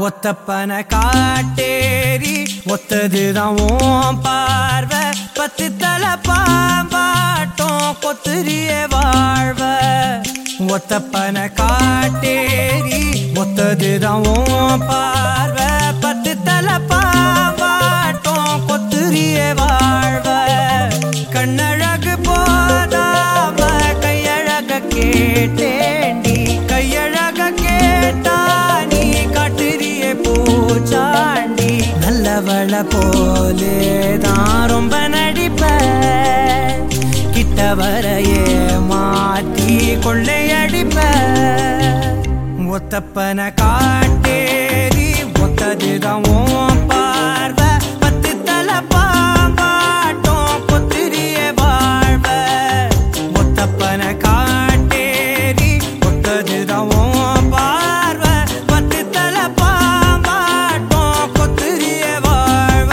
ஒத்தப்பன காட்டேரி ஒத்ததுதான் ஓம் பார்வை பத்து தலை பாம்பாட்டம் கொத்துரிய வாழ்வ ஒத்தப்பன காட்டேரி ஒத்ததுதான் ஓம் பார்வை பத்து தலை பாம்பாட்டம் கொத்துரிய வாழ்வ கண்ணழகு போதாம கையழக கேட்டேண்டி கையழக கேட்டா நீ காட்டுறியே பூச்சாண்டி நல்லவள போலே தான் ரொம்ப நடிப்ப கிட்ட வரையே மாத்தி கொள்ளையடிப்ப ஒத்தப்பன காட்டேரி ஒத்ததுதான் உன் பார்வை பத்து தலை பாம்பாட்டம் கொத்திரிய வாழ்வ ஒத்தப்பன காட்டேரி ஒத்ததுதான் உன் பார்வை பத்து தலை பாம்பாட்டம் கொத்திரிய வாழ்வ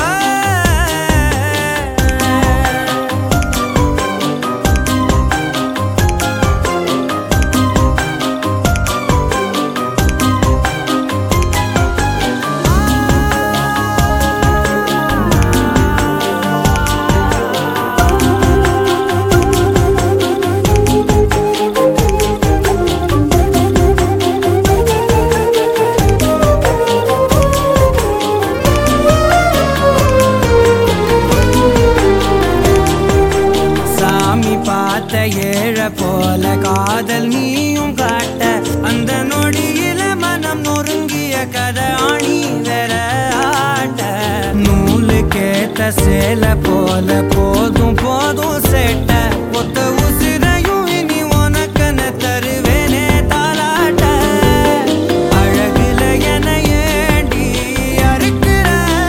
சாமி பார்த்த ஏழ போல காதல் நீயும் காட்ட அந்த நொடியில மனம் நொறுங்கிய கதை ஆணி வேற ஆட்ட நூலு கேட்ட சேல போல போதும் போதும் சேட்ட ஒத்த உசிரையும் இனி உனக்கன தருவேனே தாலாட்ட அழகுல என ஏண்டி அறுக்கிற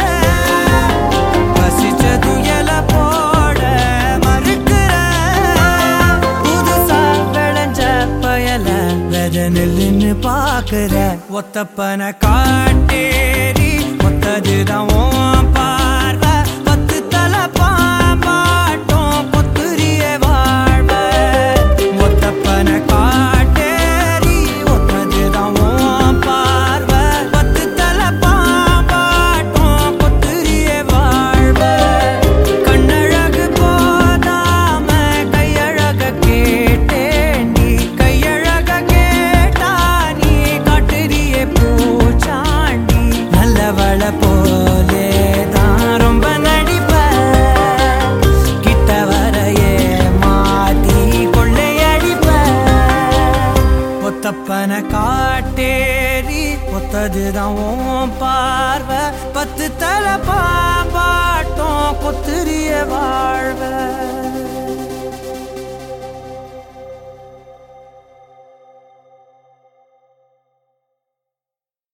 பசிச்சது எல போட மறுக்கிற புதுசா விளைஞ்ச பயல வெத நெல்லுன்னு பாக்குற ஒத்தப்பன காட்டேரி ஒத்ததுதான் உன் பார்வை பத்து தலை பாம்பாட்டம் கொத்துரிய வாழ்வ ஒத்தப்பன காட்டேரி ஒத்ததுதான் உன் பார்வை பத்து தலை பாம்பாட்டம் கொத்துரிய வாழ்வ கண்ணழகு போதாம கையழக கேட்டேண்டி கையழக கேட்டா நீ காட்டுறியே பூச்சாண்டி நல்லவள போலே தான் ரொம்ப நடிப்ப கிட்ட வரையே மாத்தி கொள்ளையடிப்ப ஒத்தப்பன காட்டேரி ஒத்ததுதான் உன் பார்வை பத்து தலை பாம்பாட்டம் கொத்துரிய வா